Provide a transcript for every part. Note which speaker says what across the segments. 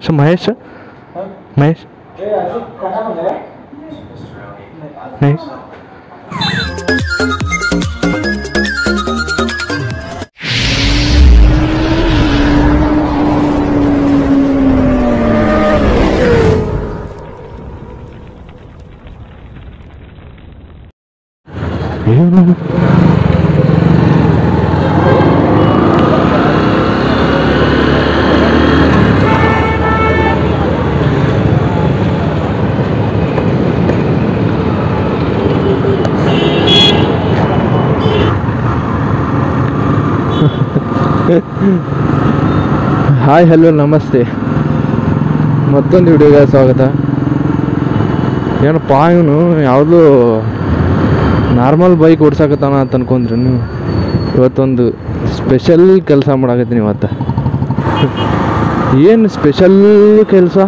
Speaker 1: So Mahesh Mahesh Mahesh ಏನು hi hello ನಮಸ್ತೆ ಮತ್ತೊಂದು ವಿಡಿಯೋಗೆ ಸ್ವಾಗತ ಏನಪ್ಪ ಇವನು ಯಾವುದು ನಾರ್ಮಲ್ ಬೈಕ್ ಓಡ್ಸಾಕತ್ತಾನ ಅಂತ ಅನ್ಕೊಂಡ್ರಿ ನೀವು ಇವತ್ತೊಂದು ಸ್ಪೆಷಲ್ ಕೆಲಸ ಮಾಡಾಕತ್ತೀನಿ ಇವತ್ತು ಏನು ಸ್ಪೆಷಲ್ ಕೆಲಸ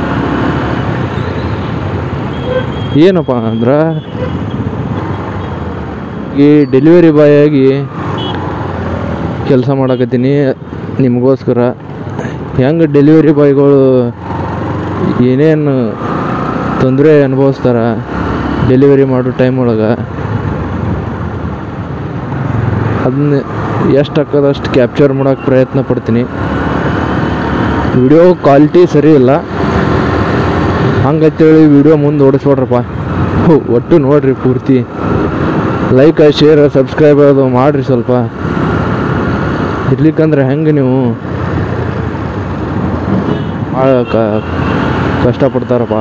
Speaker 1: ಏನಪ್ಪ ಅಂದ್ರೆ ಈ ಡೆಲಿವರಿ ಬಾಯ್ ಆಗಿ ಕೆಲಸ ಮಾಡಾಕತ್ತೀನಿ ನಿಮಗೋಸ್ಕರ ಹೆಂಗೆ ಡೆಲಿವರಿ ಬಾಯ್ಗಳು ಏನೇನು ತೊಂದರೆ ಅನುಭವಿಸ್ತಾರ ಡೆಲಿವರಿ ಮಾಡೋ ಟೈಮ್ ಒಳಗೆ ಅದನ್ನ ಎಷ್ಟು ಹಾಕೋದಷ್ಟು ಕ್ಯಾಪ್ಚರ್ ಮಾಡೋಕೆ ಪ್ರಯತ್ನ ಪಡ್ತೀನಿ ವಿಡಿಯೋ ಕ್ವಾಲಿಟಿ ಸರಿ ಇಲ್ಲ ಹಂಗಂತೇಳಿ ವಿಡಿಯೋ ಮುಂದೆ ಓಡಿಸ್ಬೇಡ್ರಪ್ಪ ಹೋ, ಒಟ್ಟು ನೋಡ್ರಿ ಪೂರ್ತಿ ಲೈಕ್ ಶೇರ್ ಸಬ್ಸ್ಕ್ರೈಬ್ ಅದು ಮಾಡಿರಿ ಸ್ವಲ್ಪ ಇರ್ಲಿಕ್ಕಂದ್ರೆ ಹೆಂಗೆ ನೀವು ಭಾಳ ಕ- ಕಷ್ಟಪಡ್ತಾರಪ್ಪ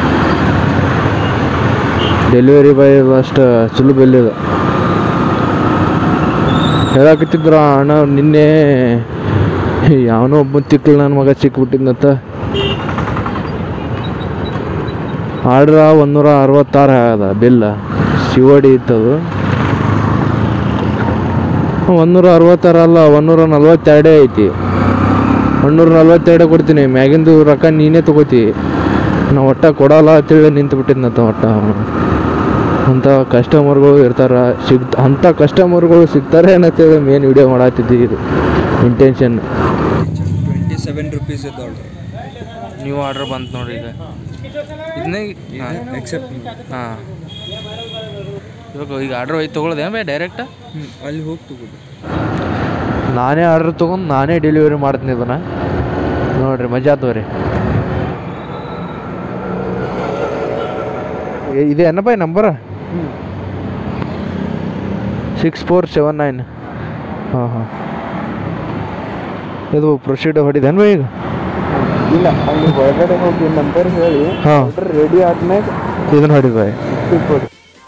Speaker 1: ಡೆಲಿವರಿ ಬಾಯ್ ಅಷ್ಟು ಸುಲಭ ಇಲ್ಲಿದೆ ಹೇಳಕತ್ತಿದ್ರ ಅಣ್ಣ ನಿನ್ನೆ ಯಾವನೋ ಒಬ್ಬ ತಿಕ್ಕಲ್ ನನ್ನ ಮಗ ಸಿಕ್ಬಿಟ್ಟಿದ್ನಂತ ಆರ್ಡ್ರ ಒಂದೂರ ಅರವತ್ತಾರು ಅದ ಬಿಲ್ಲ ಶಿವಡಿ ಇತ್ತದು ಒಂದೂರ ಅರವತ್ತಾರು ಅಲ್ಲ ಒಂದೂರ ನಲ್ವತ್ತೆರಡೇ ಐತಿ ಒಂದೂರ ನಲ್ವತ್ತೆರಡು ಕೊಡ್ತೀನಿ ಮ್ಯಾಗಿಂದು ರೊಕ್ಕ ನೀನೇ ತಗೋತಿ ನಾ ಒಟ್ಟ ಕೊಡಲ್ಲ ಅಂತೇಳಿ ನಿಂತು ಬಿಟ್ಟಿದ್ನಂತ ಒಟ್ಟ ಅವನು ಅಂಥ ಕಸ್ಟಮರ್ಗಳು ಇರ್ತಾರ ಸಿಗ್ ಅಂಥ ಕಸ್ಟಮರ್ಗಳು ಸಿಗ್ತಾರೆ ಅನ್ನತ್ತೇಳಿ ಮೇನ್ ವಿಡಿಯೋ ಮಾಡತ್ತಿದ್ದೀವಿ ಇದು ಇಂಟೆನ್ಷನ್
Speaker 2: ಟ್ವೆಂಟಿ ಸೆವೆನ್ ರುಪೀಸ್ ಇದ್ದು ಆರ್ಡರ್
Speaker 1: ನೀವು ಆರ್ಡ್ರ್ ಬಂತು ನೋಡಿ ಈಗ ಇದನ್ನೇ
Speaker 2: ಎಕ್ಸೆಪ್ಟ್
Speaker 1: ಹಾಂ ಇವಾಗ ಈಗ ಆರ್ಡ್ರ್ ಹೋಗಿ ತೊಗೊಳ್ದೆ ಬೇ ಡೈರೆಕ್ಟ್
Speaker 2: ಹ್ಞೂ ಅಲ್ಲಿ ಹೋಗಿ ತಗೋದು
Speaker 1: ನಾನೇ ಆರ್ಡ್ರ್ ತೊಗೊಂಡು ನಾನೇ ಡೆಲಿವರಿ ಮಾಡ್ತೀನಿ ಇದನ್ನ ನೋಡ್ರಿ ಮಜಾ ತಗೋರಿ ಇದೆ ಏನಪ್ಪ number six four seven nine ಹಾಂ ಹಾಂ ಇದು ಪ್ರೊಸೀಡ್ ಹೊಡಿದೇನು ಈಗ
Speaker 2: ಇಲ್ಲ ಅಲ್ಲಿ ಹೊರಗಡೆ ಹೋಗಿ ನಂಬರ್ ಹೇಳಿ
Speaker 1: ಹಾಂ
Speaker 2: ಆರ್ಡರ್ ರೆಡಿ ಆದ್ಮೇಲೆ
Speaker 1: ಇದನ್ನ ಹೊಡಿದ್ ಬಾಯ್
Speaker 2: ಕೊಡಿ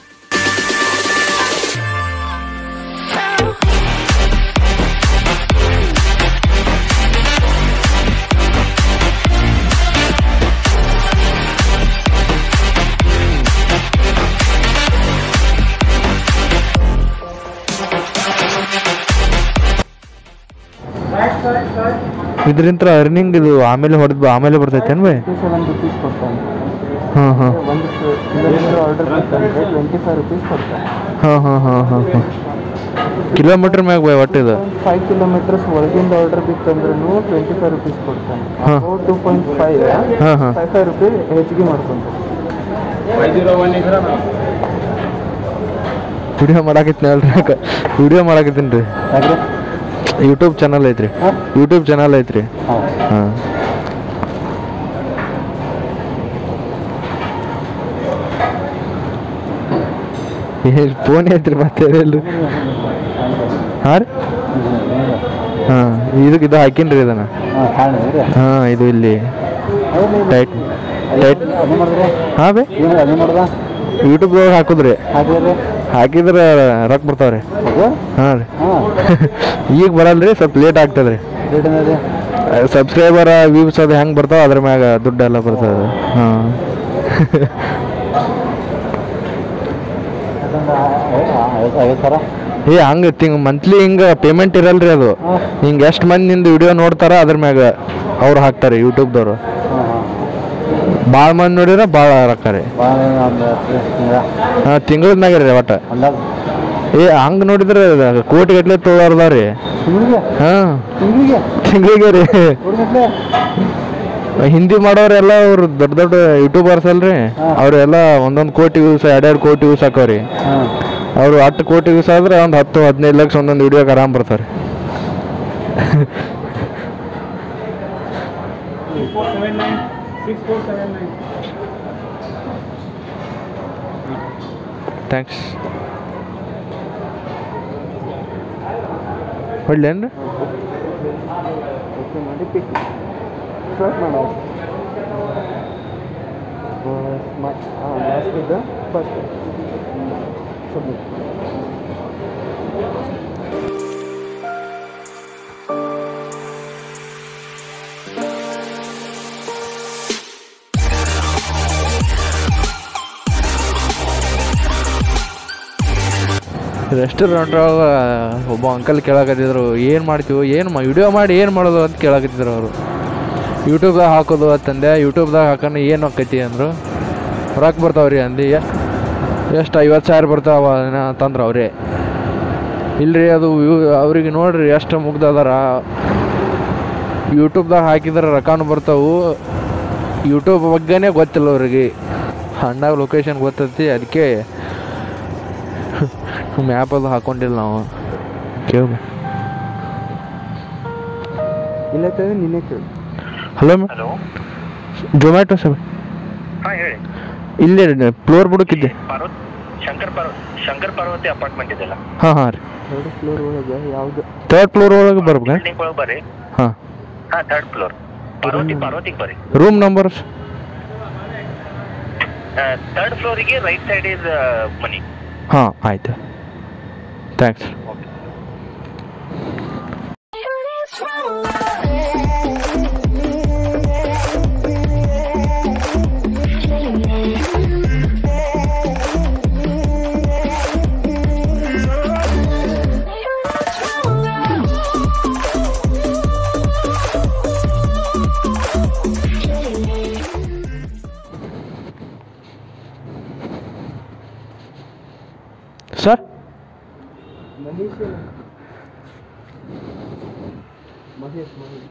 Speaker 1: ಇದರಿಂದ ಅರ್ನಿಂಗ್ ಇದು ಆಮೇಲೆ ಹೊಡೆದ್ ಆಮೇಲೆ ಬರ್ತೈತೇನು ಬಾಯ್
Speaker 2: ಟ್ವೆಂಟಿ ಸೆವೆನ್ ರುಪೀಸ್ ಕೊಡ್ತಾನೆ
Speaker 1: ಹಾಂ ಹಾಂ
Speaker 2: ಒಂದು ಕಿಲೋಮೀಟರ್ ಆರ್ಡರ್ ಕೊಡ್ತಾನೆ ಟ್ವೆಂಟಿ ಫೈವ್ ರುಪೀಸ್ ಕೊಡ್ತಾನೆ
Speaker 1: ಹಾಂ ಹಾಂ ಹಾಂ ಹಾಂ ಹಾಂ ಕಿಲೋಮೀಟ್ರ್ ಮ್ಯಾಗ ಬಾಯ್ ಒಟ್ಟು ಇದು
Speaker 2: ಫೈವ್ ಕಿಲೋಮೀಟರ್ಸ್ ಒಳಗಿಂದ ಆರ್ಡರ್ ಬಿತ್ತಂದ್ರೂ ಟ್ವೆಂಟಿ ಫೈವ್ ರುಪೀಸ್ ಕೊಡ್ತಾನೆ
Speaker 1: ಹಾ.
Speaker 2: ಟೂ ಪಾಯಿಂಟ್ ಫೈವ್
Speaker 1: ಹಾಂ ಹಾಂ
Speaker 2: ಫೈವ್ ಫೈವ್ ರುಪೀಸ್ ಹೆಚ್ಚಿಗೆ ಮಾಡ್ಕೊಂತಾರೆ
Speaker 1: ವಿಡಿಯೋ ಮಾಡಾಕತ್ತೀನಿ ಅಲ್ರಿ ವಿಡಿಯೋ ಮಾಡಾಕತ್ತೀನಿ ರೀ ಯೂಟ್ಯೂಬ್ ಚಾನಲ್ ಐತ್ರಿ
Speaker 2: ಹಾಂ
Speaker 1: ಯೂಟ್ಯೂಬ್ ಚಾನಲ್ ಐತ್ರಿ
Speaker 2: ಹಾಂ
Speaker 1: ಹಾಂ ಫೋನ್ ಐತ್ರಿ ಮತ್ತೆ ಎಲ್ಲಿ ಹಾಂ ರೀ ಹಾಂ ಇದಕ್ಕೆ ಇದು ಹಾಕಿನ್ರಿ ಇದನ್ನ
Speaker 2: ಹಾಂ ಕಾಣಿದ್ರೆ
Speaker 1: ಹಾಂ ಇದು ಇಲ್ಲಿ ಟೈಟ್ ಟೈಟ್
Speaker 2: ಅದು ಮಾಡಿದ್ರೆ
Speaker 1: ಹಾಂ ಬೇ
Speaker 2: ಏನು ಅದು ಮಾಡ್ದ
Speaker 1: ಯೂಟ್ಯೂಬ್ದೊಳಗೆ ಹಾಕುದ್ರಿ
Speaker 2: ಹಾಕಿದ್ರೆ
Speaker 1: ಹಾಕಿದ್ರೆ ರೊಕ್ಕ ಬರ್ತಾವ್ರಿ
Speaker 2: ಅದು
Speaker 1: ಹಾಂ ರೀ
Speaker 2: ಹಾಂ
Speaker 1: ಈಗ ಬರಲ್ರಿ ಸ್ವಲ್ಪ ಲೇಟ್ ಆಗ್ತದ್ರಿ
Speaker 2: ರೇಟ್ ಏನದೆ
Speaker 1: ಸಬ್ಸ್ಕ್ರೈಬರ್ ವ್ಯೂಸ್ ಅದು ಹೆಂಗೆ ಬರ್ತಾವ ಅದ್ರ ಮ್ಯಾಗ ದುಡ್ಡು ಎಲ್ಲ ಬರ್ತದೆ ಹಾಂ
Speaker 2: ಐವತ್ತು ಸಾವಿರ
Speaker 1: ಏ ಹಂಗೆ ತಿಂಗ್ ಮಂತ್ಲಿ ಹಿಂಗೆ ಪೇಮೆಂಟ್ ಇರಲ್ರಿ ಅದು
Speaker 2: ಹಾಂ
Speaker 1: ಹಿಂಗೆ ಎಷ್ಟು ಮಂದಿ ನಿಂದು ವಿಡಿಯೋ ನೋಡ್ತಾರ ಅದ್ರ ಮ್ಯಾಗ ಅವ್ರು ಹಾಕ್ತಾರೆ ಯೂಟ್ಯೂಬ್ದವ್ರು
Speaker 2: ಹಾಂ ಹಾಂ
Speaker 1: ಭಾಳ ಮಂದಿ ನೋಡಿದ್ರೆ ಭಾಳ ರೊಕ್ಕ ರೀ
Speaker 2: ಭಾಳ ಒಂದು ತಿಂಗಳ
Speaker 1: ಹಾಂ ತಿಂಗಳದ ಮ್ಯಾಗ ರೀ ಒಟ್ಟು
Speaker 2: ಅಂದಾಜು
Speaker 1: ಏ ಹಂಗೆ ನೋಡಿದ್ರೆ ಕೋಟಿ ಗಟ್ಲೆ ತೊಗೊಳಾರ್ದ ರೀ
Speaker 2: ತಿಂಗಳಿಗೆ
Speaker 1: ಹಾಂ
Speaker 2: ತಿಂಗಳಿಗೆ
Speaker 1: ತಿಂಗಳಿಗೆ ರೀ
Speaker 2: ಹುಡುಗಟ್ಲೆ
Speaker 1: ಹಿಂದಿ ಮಾಡೋರೆಲ್ಲ ಅವ್ರು ದೊಡ್ಡ ದೊಡ್ಡ ಯೂಟ್ಯೂಬರ್ಸ್ ಅಲ್ರಿ
Speaker 2: ಹಾ.
Speaker 1: ಅವರೆಲ್ಲ ಒಂದೊಂದು ಕೋಟಿ ವ್ಯೂಸ್ ಎರಡೆರಡು ಕೋಟಿ ವ್ಯೂಸ್ ಹಾಕವ್ರಿ
Speaker 2: ಹಾಂ
Speaker 1: ಅವರು ಹತ್ತು ಕೋಟಿ ವ್ಯೂಸ್ ಆದ್ರೆ ಒಂದು ಹತ್ತು ಹದಿನೈದು ಲಕ್ಷ ಒಂದೊಂದು ವಿಡಿಯೋಗೆ ಆರಾಮ್ ಬರ್ತಾರೆ ಥ್ಯಾಂಕ್ಸ್ ಹೊಡ್ಲೇನ್ರಿ
Speaker 2: ಓಕೆ ಮಾಡಿ ಪಿಕ್ ಸ್ಟಾರ್ಟ್ ಮಾಡೋ ಹಾಂ ಲಾಸ್ಟ್ ಇದೆ ಫಸ್ಟ್ ಸಬ್ಮಿಟ್
Speaker 1: ರೆಸ್ಟೋರೆಂಟ್ ಒಳಗೆ ಒಬ್ಬ ಅಂಕಲ್ ಕೇಳಕತ್ತಿದ್ರು ಏನು ಮಾಡ್ತೀವಿ ಏನು ಮಾ ವಿಡಿಯೋ ಮಾಡಿ ಏನು ಮಾಡೋದು ಅಂತ ಕೇಳಕತ್ತಿದ್ರು ಅವರು ಯೂಟ್ಯೂಬ್ದಾಗ ಹಾಕೋದು ಅಂತಂದೆ ಯೂಟ್ಯೂಬ್ದಾಗ ಹಾಕೋಣ ಏನು ಆಕೈತಿ ಅಂದರು ರೊಕ್ಕ ಬರ್ತಾವ್ರಿ ಅಂದು ಎಷ್ಟು ಐವತ್ತು ಸಾವಿರ ಬರ್ತಾವ ತಂದ್ರೆ ಅವರೇ ಇಲ್ರಿ ಅದು ವ್ಯೂ ಅವ್ರಿಗೆ ನೋಡ್ರಿ ಎಷ್ಟು ಮುಗ್ದದಾರ ಯೂಟ್ಯೂಬ್ದಾಗ ಹಾಕಿದ್ರೆ ರೊಕ್ಕನೂ ಬರ್ತಾವು ಯೂಟ್ಯೂಬ್ ಬಗ್ಗೆನೇ ಗೊತ್ತಿಲ್ಲ ಅವ್ರಿಗೆ ಹಣ್ಣಾಗ ಲೊಕೇಶನ್ ಗೊತ್ತೈತಿ ಅದಕ್ಕೆ ಮ್ಯಾಪ್ ಅದು ಹಾಕೊಂಡಿಲ್ಲ ನಾವು ಕೇಳ
Speaker 2: ಇಲ್ಲ ಕೇಳಿ ನಿನ್ನೆ ಕೇಳಿ
Speaker 1: hello ma'am
Speaker 3: hello
Speaker 1: Zomato sir
Speaker 3: ಹಾಂ ಹೇಳಿ
Speaker 1: ಇಲ್ಲೇ ಫ್ಲೋರ್ ಬುಡಕ್ಕಿದ್ದೆ
Speaker 3: ಪಾರ್ವತ್ ಶಂಕರ್ ಪಾರ್ವ ಶಂಕರ್ ಪಾರ್ವತಿ ಅಪಾರ್ಟ್ಮೆಂಟ್ ಇದೆಲ್ಲ
Speaker 1: ಹಾಂ ಹಾಂ ರೀ
Speaker 2: ಥರ್ಡ್ ಫ್ಲೋರ್ ಒಳಗೆ ಯಾವುದು
Speaker 1: ತರ್ಡ್ ಫ್ಲೋರ್ ಒಳಗೆ ಬರ್ಬೇಕಾ
Speaker 3: ಬಿಲ್ಡಿಂಗ್ ಒಳಗೆ ಬರ್ರಿ
Speaker 1: ಹಾಂ
Speaker 3: ಹಾಂ ಥರ್ಡ್ ಫ್ಲೋರ್ ಪಾರ್ವತಿ ಪಾರ್ವತಿಗೆ ಬರ್ರಿ
Speaker 1: ರೂಮ್ ನಂಬರ್
Speaker 3: ಥರ್ಡ್ ಫ್ಲೋರಿಗೆ ರೈಟ್ ಸೈಡ್ ಇಸ್ ಮನಿ
Speaker 1: ಹಾಂ ಆಯ್ತು thanks
Speaker 3: okay
Speaker 1: sir
Speaker 2: Mahesh Mahesh Mahesh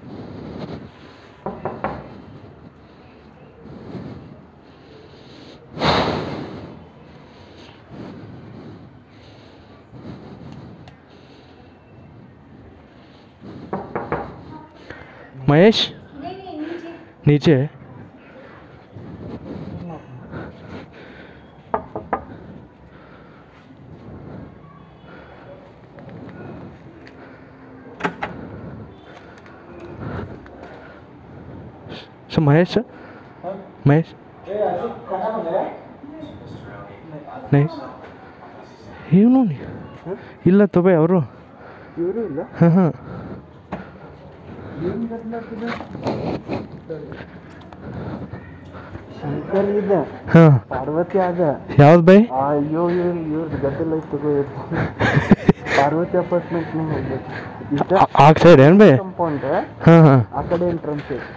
Speaker 1: Mahesh नीचे सर महेश सर महेश नहीं ಇವನು ಇಲ್ಲ ತಬೆ ಅವರು
Speaker 2: ಇವರು ಇಲ್ಲ
Speaker 1: ಹಾಂ ಹಾಂ
Speaker 2: ಏನು ಬದಲಾಗ್ತದೆ ಶಂಕರ್ ಇದೆ
Speaker 1: ಹಾಂ
Speaker 2: ಪಾರ್ವತಿ ಅದ
Speaker 1: ಯಾವ್ದು ಬೈ
Speaker 2: ಅಯ್ಯೋ ಇವ್ರು ಇವ್ರದ್ದು ಗದ್ದಲ ಐತೆ ತಗೋ ಇವ್ರ್ದು. ಪಾರ್ವತಿ ಅಪಾರ್ಟ್ಮೆಂಟ್ನಾಗ ಹೋಗ್ಬೇಕು ಇಷ್ಟ
Speaker 1: ಆ ಸೈಡ್ ಏನು ಬೈ
Speaker 2: ಕಂಪೌಂಡ್
Speaker 1: ಹಾಂ ಹಾಂ
Speaker 2: ಆ ಕಡೆ ಎಂಟ್ರೆನ್ಸ್ ಐತೆ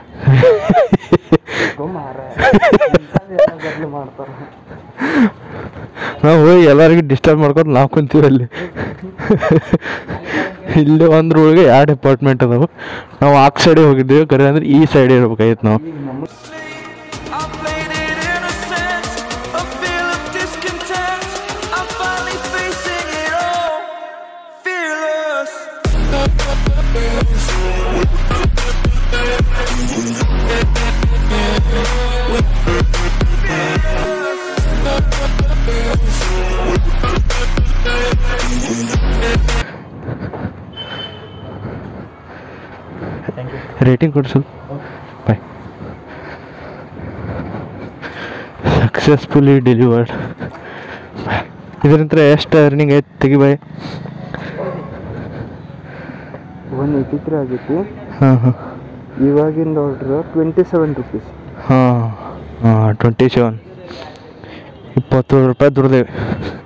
Speaker 2: ಮಾರ ಗದ್ದಲ ಮಾಡ್ತಾರ
Speaker 1: ನಾವು ಹೋಗಿ ಎಲ್ಲರಿಗೂ ಡಿಸ್ಟರ್ಬ್ ಮಾಡ್ಕೊಂಡು ನಾವು ಕುಂತೀವಿ ಅಲ್ಲಿ ಇಲ್ಲಿ ಒಂದ್ರೊಳಗೆ ಎರಡು ಡಿಪಾರ್ಟ್ಮೆಂಟ್ ಅದಾವು ನಾವು ಆ ಸೈಡೆ ಹೋಗಿದ್ದೀವಿ ಕರೆ ಅಂದ್ರೆ ಈ ಸೈಡ್ ಇರ್ಬೇಕಾಗಿತ್ತು ನಾವು
Speaker 2: ಈಗ ನಮ್ಮ
Speaker 4: I played it innocent, a feel of discontent. I'm finally facing it all, fearless.
Speaker 1: Rating ಕೊಡಿ ಸ್ವಲ್ಪ ಬಾಯ್ ಸಕ್ಸಸ್ಫುಲಿ ಡೆಲಿವರ್ಡ್ ಇದರಿಂದ ಎಷ್ಟು ಅರ್ನಿಂಗ್ ಐತೆ ತೆಗಿ ಬಾಯ್
Speaker 2: ಒನ್ ಏಯ್ಟಿ ತ್ರೀ ಆಗೈತಿ
Speaker 1: ಹಾಂ ಹಾಂ
Speaker 2: ಇವಾಗಿಂದ ಆರ್ಡ್ರ್ ಟ್ವೆಂಟಿ ಸೆವೆನ್ ರುಪೀಸ್
Speaker 1: ಹಾಂ ಹಾಂ ಟ್ವೆಂಟಿ ಸೆವೆನ್ ಇಪ್ಪತ್ತು ರೂಪಾಯಿ ದುಡ್ದೇವೆ